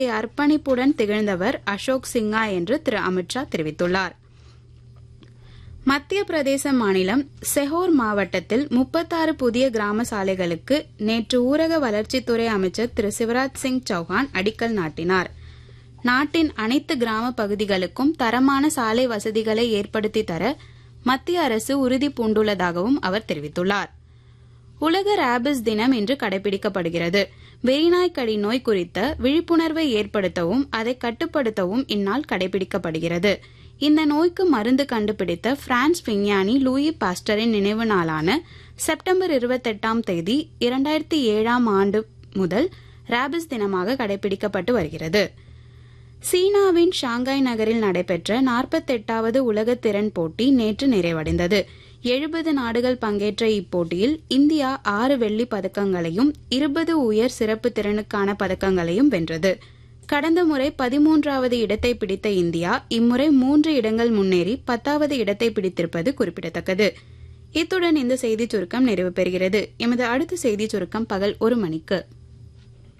அர்ப்பணிப்புடன் திகழ்ந்தவர் அசோக் சிங்கா என்று திரு அமித்ஷா தெரிவித்துள்ளார் மத்திய பிரதேச மாநிலம் செஹோர் மாவட்டத்தில் முப்பத்தாறு புதிய கிராம சாலைகளுக்கு நேற்று ஊரக வளர்ச்சித்துறை அமைச்சர் திரு சிவராஜ் சிங் சௌஹான் அடிக்கல் நாட்டினார் நாட்டின் அனைத்து கிராம பகுதிகளுக்கும் தரமான சாலை வசதிகளை ஏற்படுத்தி தர மத்திய அரசு உறுதி பூண்டுள்ளதாகவும் அவர் தெரிவித்துள்ளார் உலக ரேபிஸ் தினம் இன்று கடைபிடிக்கப்படுகிறது வெறிநாய்க்கடி நோய் குறித்த விழிப்புணர்வை ஏற்படுத்தவும் அதை கட்டுப்படுத்தவும் இந்நாள் கடைபிடிக்கப்படுகிறது இந்த நோய்க்கு மருந்து கண்டுபிடித்த பிரான்ஸ் விஞ்ஞானி லூயி பாஸ்டரின் நினைவு நாளான செப்டம்பர் இருபத்தெட்டாம் தேதி இரண்டாயிரத்தி ஏழாம் ஆண்டு முதல் ரேபிஸ் தினமாக கடைபிடிக்கப்பட்டு வருகிறது சீனாவின் ஷாங்காய் நகரில் நடைபெற்ற நாற்பத்தெட்டாவது உலக திறன் போட்டி நேற்று நிறைவடைந்தது எழுபது நாடுகள் பங்கேற்ற இப்போட்டியில் இந்தியா ஆறு வெள்ளி பதக்கங்களையும் இருபது உயர் சிறப்பு திறனுக்கான பதக்கங்களையும் வென்றது கடந்த முறை பதிமூன்றாவது இடத்தை பிடித்த இந்தியா இம்முறை மூன்று இடங்கள் முன்னேறி பத்தாவது இடத்தை பிடித்திருப்பது குறிப்பிடத்தக்கது இத்துடன் இந்த செய்திச் சுருக்கம் நிறைவு பெறுகிறது எமது அடுத்த செய்திச் சுருக்கம் பகல் ஒரு மணிக்கு